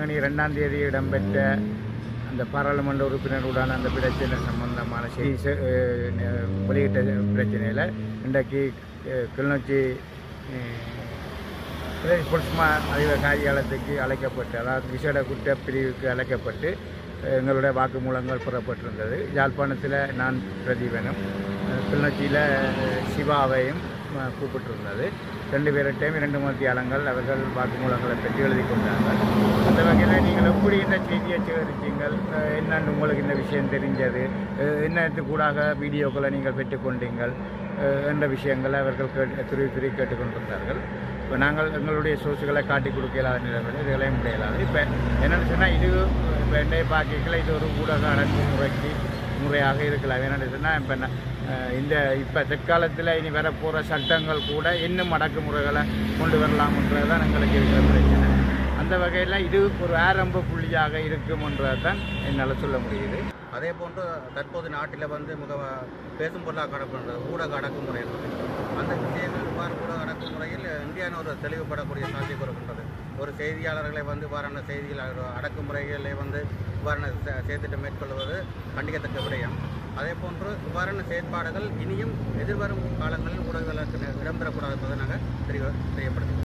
பங்கனி ரெண்டாம் தேதி இடம்பெற்ற அந்த பாராளுமன்ற உறுப்பினருடான அந்த பிரச்சனை சம்பந்தமான செய்தி செ- அஹ் நெ- வெளியிட்ட பிரச்சனையில் இன்றைக்கு அஹ், கிளிநொச்சி அஹ், பிரதேச பொலிஸ்மா அதிபர் காரியாலயத்துக்கு அழைக்கப்பட்டு அதாவது விசேட குற்றப்பிரிவுக்கு அழைக்கப்பட்டு அஹ், எங்களுடைய வாக்குமூலங்கள் பெறப்பட்டிருந்தது யாழ்ப்பாணத்தில் நான் பிரதீபனும் அஹ், கிளிநொச்சியில் அஹ், சிவாவையும் அஹ், கூப்பிட்டிருந்தது ரெண்டு பேர்கிட்டையும் இரண்டு மத்தியாளங்கள் அவர்கள் வாக்குமூலங்களை பெற்று எழுதி கொண்டார்கள் அந்த வகையில் நீங்கள் எப்படி இந்த செய்தியை சேகரித்தீங்கள் அஹ், என்னன்னு உங்களுக்கு இந்த விஷயம் தெரிஞ்சது அஹ், என்னத்துக்கூடாக வீடியோக்களை நீங்கள் பெற்றுக்கொண்டீங்கள் அஹ், என்ற விஷயங்களை அவர்கள் கேட்டு துருவி துருவி கேட்டுக்கொண்டிருந்தார்கள் இப்போ நாங்கள் எங்களுடைய சோர்ஸுகளை காட்டி கொடுக்க இல்லாத நிலைமையில் இதுகளையும் முடியலாது இப்போ என்னென்னு சொன்னால் இது இப்போ என்னைய பார்க்கல இது ஒரு ஊடக அடக்குமுறைக்கு முறையாக இருக்கலாம் என்னென்னு சொன்னால் இப்போ ந- அஹ் இந்த இப்போ தற்காலத்தில் இனி வரப்போகிற சட்டங்கள் கூட இன்னும் அடக்குமுறைகளை கொண்டு வரலாம்ன்றது தான் எங்களுக்கு இருக்கிற பிரச்சனை அந்த வகையில் இது ஒரு ஆரம்ப புள்ளியாக இருக்கும்ன்றது தான் என்னால் சொல்ல முடியுது அதே போன்று தற்போது நாட்டில் வந்து மிக பேசும் பொருளாக காணப்படுறது ஊடக அடக்குமுறை என்பது அந்த விஷயங்கள் இவ்வாறு ஊடக அடக்குமுறையில் இந்தியாவின் ஒரு தெளிவுபடக்கூடிய சாத்தியம் இருக்கின்றது ஒரு செய்தியாளர்களை வந்து இவ்வாறான செய்திகள் அட- அடக்குமுறைகளை வந்து இவ்வாறான செ- செயற்திட்டம் மேற்கொள்வது கண்டிக்கத்தக்க விடயம் அதே போன்று இவ்வாறான செயற்பாடுகள் இனியும் எதிர்வரும் காலங்களில் ஊடகங்களுக்கு இடம்பெறக்கூடாது என்பதை நாங்கள் தெரிய தெரியப்படுத்துகிறோம்